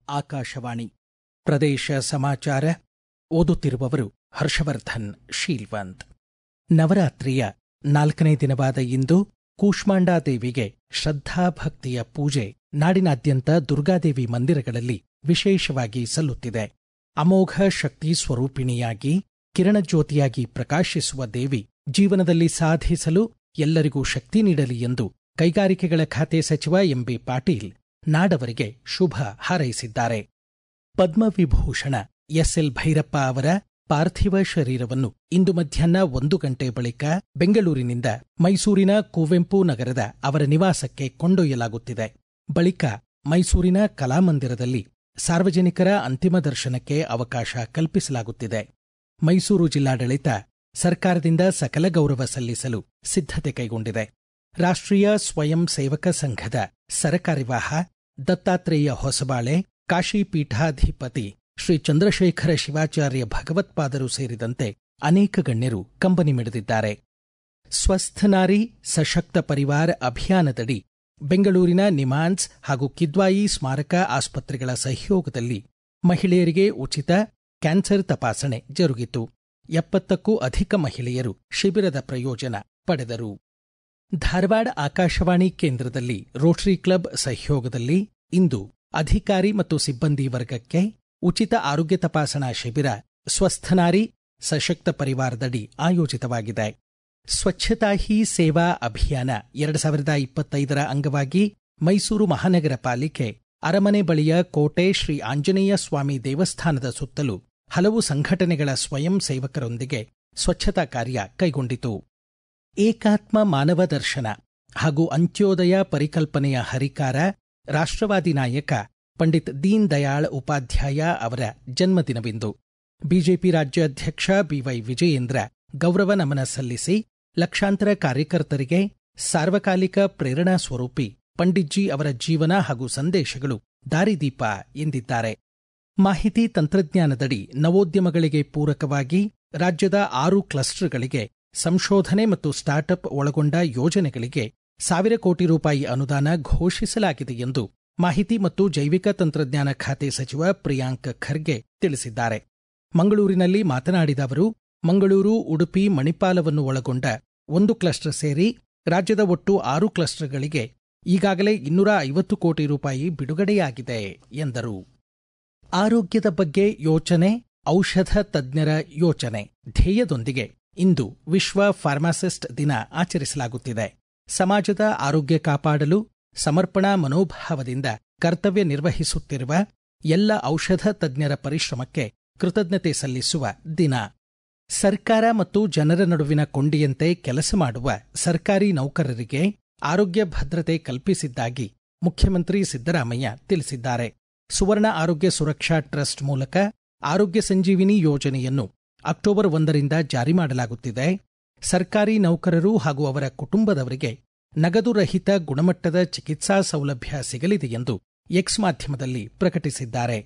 ಆಕಾಶವಾಣಿ ಪ್ರದೇಶ ಸಮಾಚಾರ ಓದುತ್ತಿರುವವರು ಹರ್ಷವರ್ಧನ್ ಶೀಲ್ವಂತ್ ನವರಾತ್ರಿಯ ನಾಲ್ಕನೇ ದಿನವಾದ ಇಂದು ಕೂಷ್ಮಾಂಡಾ ದೇವಿಗೆ ಶ್ರದ್ಧಾಭಕ್ತಿಯ ಪೂಜೆ ನಾಡಿನಾದ್ಯಂತ ದುರ್ಗಾದೇವಿ ಮಂದಿರಗಳಲ್ಲಿ ವಿಶೇಷವಾಗಿ ಸಲ್ಲುತ್ತಿದೆ ಅಮೋಘ ಶಕ್ತಿ ಸ್ವರೂಪಿಣಿಯಾಗಿ ಕಿರಣಜ್ಯೋತಿಯಾಗಿ ಪ್ರಕಾಶಿಸುವ ದೇವಿ ಜೀವನದಲ್ಲಿ ಸಾಧಿಸಲು ಎಲ್ಲರಿಗೂ ಶಕ್ತಿ ನೀಡಲಿ ಎಂದು ಕೈಗಾರಿಕೆಗಳ ಖಾತೆ ಸಚಿವ ಎಂಬಿ ಪಾಟೀಲ್ ನಾಡವರಿಗೆ ಶುಭ ಹಾರೈಸಿದ್ದಾರೆ ಪದ್ಮವಿಭೂಷಣ ಎಸ್ಎಲ್ ಭೈರಪ್ಪ ಅವರ ಪಾರ್ಥಿವ ಶರೀರವನ್ನು ಇಂದು ಮಧ್ಯಾಹ್ನ ಒಂದು ಗಂಟೆ ಬಳಿಕ ಬೆಂಗಳೂರಿನಿಂದ ಮೈಸೂರಿನ ಕುವೆಂಪು ನಗರದ ಅವರ ನಿವಾಸಕ್ಕೆ ಕೊಂಡೊಯ್ಯಲಾಗುತ್ತಿದೆ ಬಳಿಕ ಮೈಸೂರಿನ ಕಲಾಮಂದಿರದಲ್ಲಿ ಸಾರ್ವಜನಿಕರ ಅಂತಿಮ ದರ್ಶನಕ್ಕೆ ಅವಕಾಶ ಕಲ್ಪಿಸಲಾಗುತ್ತಿದೆ ಮೈಸೂರು ಜಿಲ್ಲಾಡಳಿತ ಸರ್ಕಾರದಿಂದ ಸಕಲ ಗೌರವ ಸಲ್ಲಿಸಲು ಸಿದ್ಧತೆ ಕೈಗೊಂಡಿದೆ ರಾಷ್ಟ್ರೀಯ ಸ್ವಯಂ ಸೇವಕ ಸಂಘದ ಸರಕಾರ್ಯವಾಹ ದತ್ತಾತ್ರೇಯ ಹೊಸಬಾಳೆ ಕಾಶಿ ಪೀಠಾಧಿಪತಿ ಶ್ರೀ ಚಂದ್ರಶೇಖರ ಶಿವಾಚಾರ್ಯ ಭಗವತ್ಪಾದರು ಸೇರಿದಂತೆ ಅನೇಕ ಗಣ್ಯರು ಕಂಬನಿ ಮಿಡಿದಿದ್ದಾರೆ ಸ್ವಸ್ಥ ನಾರಿ ಸಶಕ್ತ ಪರಿವಾರ ಅಭಿಯಾನದಡಿ ಬೆಂಗಳೂರಿನ ನಿಮಾನ್ಸ್ ಹಾಗೂ ಕಿದ್ವಾಯಿ ಸ್ಮಾರಕ ಆಸ್ಪತ್ರೆಗಳ ಸಹಯೋಗದಲ್ಲಿ ಮಹಿಳೆಯರಿಗೆ ಉಚಿತ ಕ್ಯಾನ್ಸರ್ ತಪಾಸಣೆ ಜರುಗಿತು ಎಪ್ಪತ್ತಕ್ಕೂ ಅಧಿಕ ಮಹಿಳೆಯರು ಶಿಬಿರದ ಪ್ರಯೋಜನ ಪಡೆದರು ಧಾರವಾಡ ಆಕಾಶವಾಣಿ ಕೇಂದ್ರದಲ್ಲಿ ರೋಟರಿ ಕ್ಲಬ್ ಸಹಯೋಗದಲ್ಲಿ ಇಂದು ಅಧಿಕಾರಿ ಮತ್ತು ಸಿಬ್ಬಂದಿ ವರ್ಗಕ್ಕೆ ಉಚಿತ ಆರೋಗ್ಯ ತಪಾಸಣಾ ಶಿಬಿರ ಸ್ವಸ್ಥನಾರಿ ಸಶಕ್ತ ಪರಿವಾರದಡಿ ಆಯೋಜಿತವಾಗಿದೆ ಸ್ವಚ್ಛತಾ ಹಿ ಸೇವಾ ಅಭಿಯಾನ ಎರಡು ಸಾವಿರದ ಇಪ್ಪತ್ತೈದರ ಅಂಗವಾಗಿ ಮೈಸೂರು ಮಹಾನಗರ ಪಾಲಿಕೆ ಅರಮನೆ ಬಳಿಯ ಕೋಟೆ ಶ್ರೀ ಆಂಜನೇಯ ಸ್ವಾಮಿ ದೇವಸ್ಥಾನದ ಸುತ್ತಲೂ ಹಲವು ಸಂಘಟನೆಗಳ ಸ್ವಯಂ ಸೇವಕರೊಂದಿಗೆ ಸ್ವಚ್ಛತಾ ಕಾರ್ಯ ಕೈಗೊಂಡಿತು ಏಕಾತ್ಮ ಮಾನವ ದರ್ಶನ ಹಾಗೂ ಅಂತ್ಯೋದಯ ಪರಿಕಲ್ಪನೆಯ ಹರಿಕಾರ ರಾಷ್ಟ್ರವಾದಿ ನಾಯಕ ಪಂಡಿತ್ ದೀನ್ ದಯಾಳ್ ಉಪಾಧ್ಯಾಯ ಅವರ ಜನ್ಮದಿನವಿಂದು ಬಿಜೆಪಿ ರಾಜ್ಯಾಧ್ಯಕ್ಷ ಬಿವೈ ವಿಜಯೇಂದ್ರ ಗೌರವ ನಮನ ಸಲ್ಲಿಸಿ ಲಕ್ಷಾಂತರ ಕಾರ್ಯಕರ್ತರಿಗೆ ಸಾರ್ವಕಾಲಿಕ ಪ್ರೇರಣಾ ಸ್ವರೂಪಿ ಪಂಡಿತ್ಜಿ ಅವರ ಜೀವನ ಹಾಗೂ ಸಂದೇಶಗಳು ದಾರಿದೀಪ ಎಂದಿದ್ದಾರೆ ಮಾಹಿತಿ ತಂತ್ರಜ್ಞಾನದಡಿ ನವೋದ್ಯಮಗಳಿಗೆ ಪೂರಕವಾಗಿ ರಾಜ್ಯದ ಆರು ಕ್ಲಸ್ಟರ್ಗಳಿಗೆ ಸಂಶೋಧನೆ ಮತ್ತು ಸ್ಟಾರ್ಟ್ಅಪ್ ಒಳಗೊಂಡ ಯೋಜನೆಗಳಿಗೆ ಸಾವಿರ ಕೋಟಿ ರೂಪಾಯಿ ಅನುದಾನ ಘೋಷಿಸಲಾಗಿದೆ ಎಂದು ಮಾಹಿತಿ ಮತ್ತು ಜೈವಿಕ ತಂತ್ರಜ್ಞಾನ ಖಾತೆ ಸಚಿವ ಪ್ರಿಯಾಂಕ್ ಖರ್ಗೆ ತಿಳಿಸಿದ್ದಾರೆ ಮಂಗಳೂರಿನಲ್ಲಿ ಮಾತನಾಡಿದ ಅವರು ಮಂಗಳೂರು ಉಡುಪಿ ಮಣಿಪಾಲವನ್ನು ಒಳಗೊಂಡ ಒಂದು ಕ್ಲಸ್ಟರ್ ಸೇರಿ ರಾಜ್ಯದ ಒಟ್ಟು ಆರು ಕ್ಲಸ್ಟರ್ಗಳಿಗೆ ಈಗಾಗಲೇ ಇನ್ನೂರ ಐವತ್ತು ಕೋಟಿ ರೂಪಾಯಿ ಬಿಡುಗಡೆಯಾಗಿದೆ ಎಂದರು ಆರೋಗ್ಯದ ಬಗ್ಗೆ ಯೋಚನೆ ಔಷಧ ತಜ್ಞರ ಯೋಚನೆ ಧ್ಯೇಯದೊಂದಿಗೆ ಇಂದು ವಿಶ್ವ ಫಾರ್ಮಾಸಿಸ್ಟ್ ದಿನ ಆಚರಿಸಲಾಗುತ್ತಿದೆ ಸಮಾಜದ ಆರೋಗ್ಯ ಕಾಪಾಡಲು ಸಮರ್ಪಣಾ ಮನೋಭಾವದಿಂದ ಕರ್ತವ್ಯ ನಿರ್ವಹಿಸುತ್ತಿರುವ ಎಲ್ಲ ಔಷಧ ತಜ್ಞರ ಪರಿಶ್ರಮಕ್ಕೆ ಕೃತಜ್ಞತೆ ಸಲ್ಲಿಸುವ ದಿನ ಸರ್ಕಾರ ಮತ್ತು ಜನರ ನಡುವಿನ ಕೊಂಡಿಯಂತೆ ಕೆಲಸ ಮಾಡುವ ಸರ್ಕಾರಿ ನೌಕರರಿಗೆ ಆರೋಗ್ಯ ಭದ್ರತೆ ಕಲ್ಪಿಸಿದ್ದಾಗಿ ಮುಖ್ಯಮಂತ್ರಿ ಸಿದ್ದರಾಮಯ್ಯ ತಿಳಿಸಿದ್ದಾರೆ ಸುವರ್ಣ ಆರೋಗ್ಯ ಸುರಕ್ಷಾ ಟ್ರಸ್ಟ್ ಮೂಲಕ ಆರೋಗ್ಯ ಸಂಜೀವಿನಿ ಯೋಜನೆಯನ್ನು ಅಕ್ಟೋಬರ್ ಒಂದರಿಂದ ಜಾರಿ ಮಾಡಲಾಗುತ್ತಿದೆ ಸರ್ಕಾರಿ ನೌಕರರು ಹಾಗೂ ಅವರ ಕುಟುಂಬದವರಿಗೆ ನಗದು ರಹಿತ ಗುಣಮಟ್ಟದ ಚಿಕಿತ್ಸಾ ಸೌಲಭ್ಯ ಸಿಗಲಿದೆ ಎಂದು ಎಕ್ಸ್ ಮಾಧ್ಯಮದಲ್ಲಿ ಪ್ರಕಟಿಸಿದ್ದಾರೆ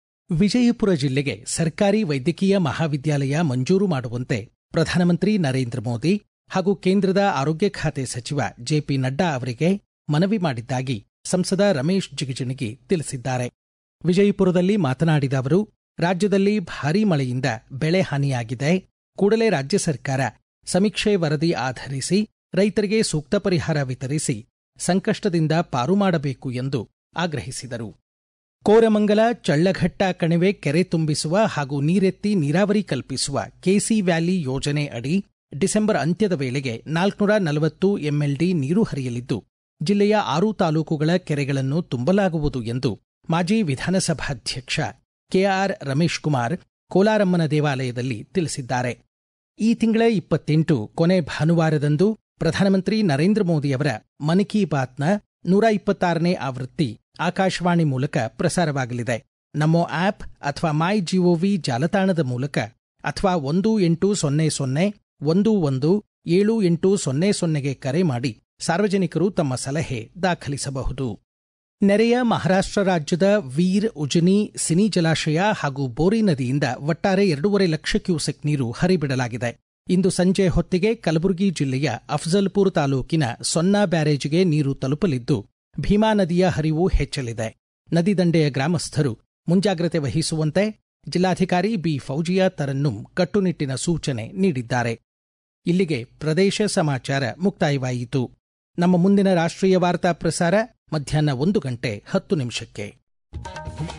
ವಿಜಯಪುರ ಜಿಲ್ಲೆಗೆ ಸರ್ಕಾರಿ ವೈದ್ಯಕೀಯ ಮಹಾವಿದ್ಯಾಲಯ ಮಂಜೂರು ಮಾಡುವಂತೆ ಪ್ರಧಾನಮಂತ್ರಿ ನರೇಂದ್ರ ಮೋದಿ ಹಾಗೂ ಕೇಂದ್ರದ ಆರೋಗ್ಯ ಖಾತೆ ಸಚಿವ ಜೆಪಿ ನಡ್ಡಾ ಅವರಿಗೆ ಮನವಿ ಮಾಡಿದ್ದಾಗಿ ಸಂಸದ ರಮೇಶ್ ಜಿಗಜಿಣಗಿ ತಿಳಿಸಿದ್ದಾರೆ ವಿಜಯಪುರದಲ್ಲಿ ಮಾತನಾಡಿದ ಅವರು ರಾಜ್ಯದಲ್ಲಿ ಭಾರೀ ಮಳೆಯಿಂದ ಬೆಳೆ ಹಾನಿಯಾಗಿದೆ ಕೂಡಲೇ ರಾಜ್ಯ ಸರ್ಕಾರ ಸಮೀಕ್ಷೆ ವರದಿ ಆಧರಿಸಿ ರೈತರಿಗೆ ಸೂಕ್ತ ಪರಿಹಾರ ವಿತರಿಸಿ ಸಂಕಷ್ಟದಿಂದ ಪಾರು ಮಾಡಬೇಕು ಎಂದು ಆಗ್ರಹಿಸಿದರು ಕೋರಮಂಗಲ ಚಳ್ಳಘಟ್ಟ ಕಣಿವೆ ಕೆರೆ ತುಂಬಿಸುವ ಹಾಗೂ ನೀರೆತ್ತಿ ನೀರಾವರಿ ಕಲ್ಪಿಸುವ ಕೆಸಿ ವ್ಯಾಲಿ ಯೋಜನೆ ಅಡಿ ಡಿಸೆಂಬರ್ ಅಂತ್ಯದ ವೇಳೆಗೆ ನಾಲ್ಕುನೂರ ನಲವತ್ತು ಎಂಎಲ್ಡಿ ನೀರು ಹರಿಯಲಿದ್ದು ಜಿಲ್ಲೆಯ ಆರು ತಾಲೂಕುಗಳ ಕೆರೆಗಳನ್ನು ತುಂಬಲಾಗುವುದು ಎಂದು ಮಾಜಿ ವಿಧಾನಸಭಾಧ್ಯಕ್ಷ ಕೆಆರ್ ರಮೇಶ್ ಕುಮಾರ್ ಕೋಲಾರಮ್ಮನ ದೇವಾಲಯದಲ್ಲಿ ತಿಳಿಸಿದ್ದಾರೆ ಈ ತಿಂಗಳ ಇಪ್ಪತ್ತೆಂಟು ಕೊನೆ ಭಾನುವಾರದಂದು ಪ್ರಧಾನಮಂತ್ರಿ ನರೇಂದ್ರ ಮೋದಿಯವರ ಮನ್ ಕಿ ಬಾತ್ನ ನೂರ ಇಪ್ಪತ್ತಾರನೇ ಆವೃತ್ತಿ ಆಕಾಶವಾಣಿ ಮೂಲಕ ಪ್ರಸಾರವಾಗಲಿದೆ ನಮೋ ಆಪ್ ಅಥವಾ ಮೈ ಜಿಒವಿ ಜಾಲತಾಣದ ಮೂಲಕ ಅಥವಾ ಒಂದು ಎಂಟು ಸೊನ್ನೆ ಸೊನ್ನೆ ಒಂದು ಒಂದು ಏಳು ಎಂಟು ಸೊನ್ನೆ ಸೊನ್ನೆಗೆ ಕರೆ ಮಾಡಿ ಸಾರ್ವಜನಿಕರು ತಮ್ಮ ಸಲಹೆ ದಾಖಲಿಸಬಹುದು ನೆರೆಯ ಮಹಾರಾಷ್ಟ್ರ ರಾಜ್ಯದ ವೀರ್ ಉಜನಿ ಸಿನಿ ಜಲಾಶಯ ಹಾಗೂ ಬೋರಿ ನದಿಯಿಂದ ಒಟ್ಟಾರೆ ಎರಡೂವರೆ ಲಕ್ಷ ಕ್ಯೂಸೆಕ್ ನೀರು ಹರಿಬಿಡಲಾಗಿದೆ ಇಂದು ಸಂಜೆ ಹೊತ್ತಿಗೆ ಕಲಬುರಗಿ ಜಿಲ್ಲೆಯ ಅಫಜಲ್ಪುರ್ ತಾಲೂಕಿನ ಸೊನ್ನಾ ಬ್ಯಾರೇಜ್ಗೆ ನೀರು ತಲುಪಲಿದ್ದು ಭೀಮಾ ನದಿಯ ಹರಿವು ಹೆಚ್ಚಲಿದೆ ನದಿ ದಂಡೆಯ ಗ್ರಾಮಸ್ಥರು ಮುಂಜಾಗ್ರತೆ ವಹಿಸುವಂತೆ ಜಿಲ್ಲಾಧಿಕಾರಿ ಬಿ ಫೌಜಿಯಾ ತರನ್ನುಂ ಕಟ್ಟುನಿಟ್ಟಿನ ಸೂಚನೆ ನೀಡಿದ್ದಾರೆ ಇಲ್ಲಿಗೆ ಪ್ರದೇಶ ಸಮಾಚಾರ ಮುಕ್ತಾಯವಾಯಿತು ನಮ್ಮ ಮುಂದಿನ ರಾಷ್ಟ್ರೀಯ ವಾರ್ತಾ ಪ್ರಸಾರ ಮಧ್ಯಾಹ್ನ ಒಂದು ಗಂಟೆ ಹತ್ತು ನಿಮಿಷಕ್ಕೆ